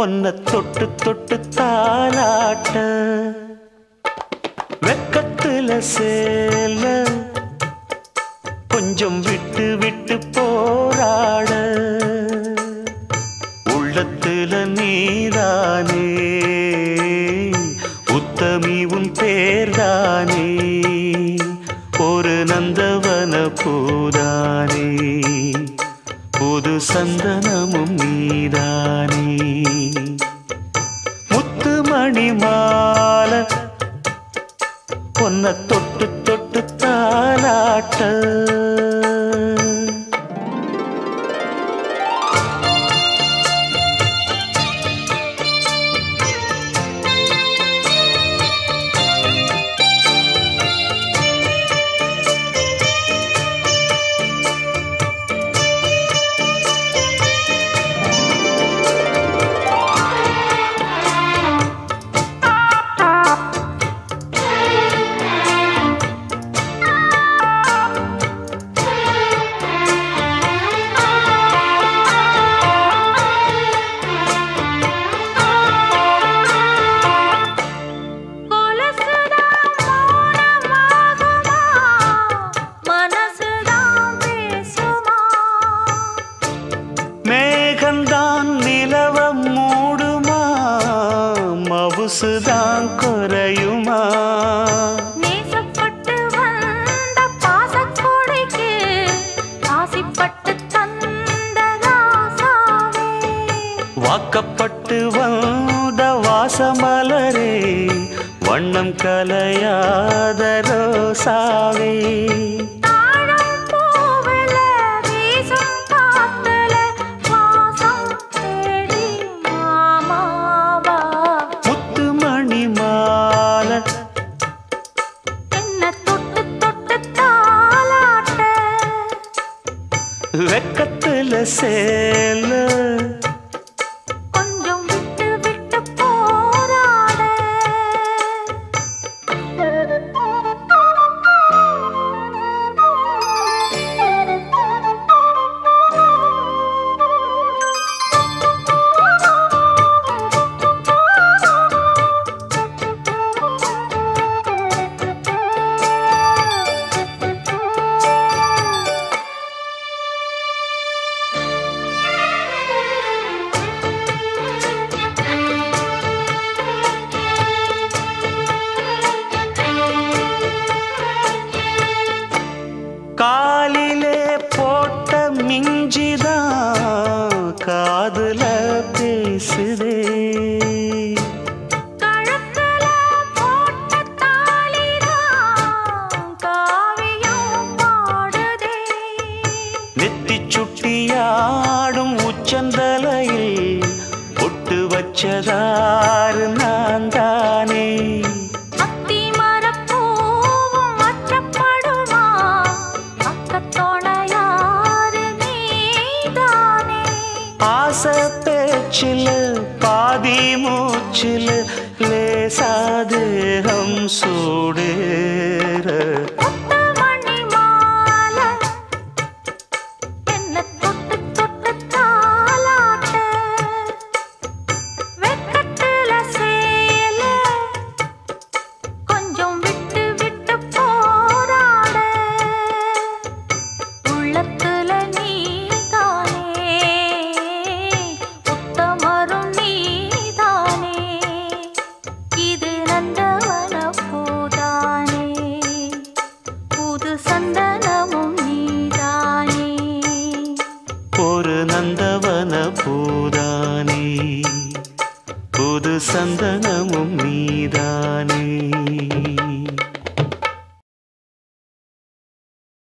பொன்ன தொட்டு தொட்டு தாலாட்ட வெக்கத்துல சேல கொஞ்சம் விட்டு விட்டு போராட உள்ளத்துல நீதானே உத்தமி உன் பேர்தானே ஒரு நந்தவன பூதானே புது சந்தனமும் நீதானே முத்துமணி மாலை பொன்ன தொட்டு தொட்டு தாலாட்ட கொலுசுதான் மௌனமாகுமா மனசுதான் பேசுமா மேகந்தான் நிலவ மூடுமா மவுசுதான் குறையுமா நேசப்பட்டு வந்த பாசக்கொடைக்கு ஆசிப்பட்டு தந்த ராசாவே வாக்கப்பட்டு வந்த வாசமலரே வண்ணம் கலையாத ரோசாவே தாழம் பூவுல வீசும் காத்துல வாசம் தேடி மாமாவா முத்துமணி மாலை என்ன தொட்டு தொட்டு தாலாட்ட வெக்கத்துல சேல கொஞ்சம் விட்டு விட்டு போராட காலிலே போட்ட மிஞ்சிதான் காதுல பேசுதே கழுத்துல போட்ட தாலிதான் காவியம் பாடுதே நெத்தி சுட்டியாடும் உச்சந்தலையில் பொட்டு வச்சதாறு நான் தானே அத்தி மரப்பூவும் அச்சப்படுமா பக்கத்தோணையாரு நீதானே ஆசை பேச்சில் பாதி மூச்சில் லேசாதேகம் சூடேற முத்துமணி மாலை என்ன தொட்டு தொட்டு தாலாட்ட வெக்கத்துல சேல கொஞ்சம் விட்டு விட்டு போராட உள்ளத்துல நீதானே உத்தமரும் நீதானே இது நந்தவன பூதானே புது சந்தனமும் நீதானே ஒரு நந்தவன பூதானே புது சந்தனமும் நீதான்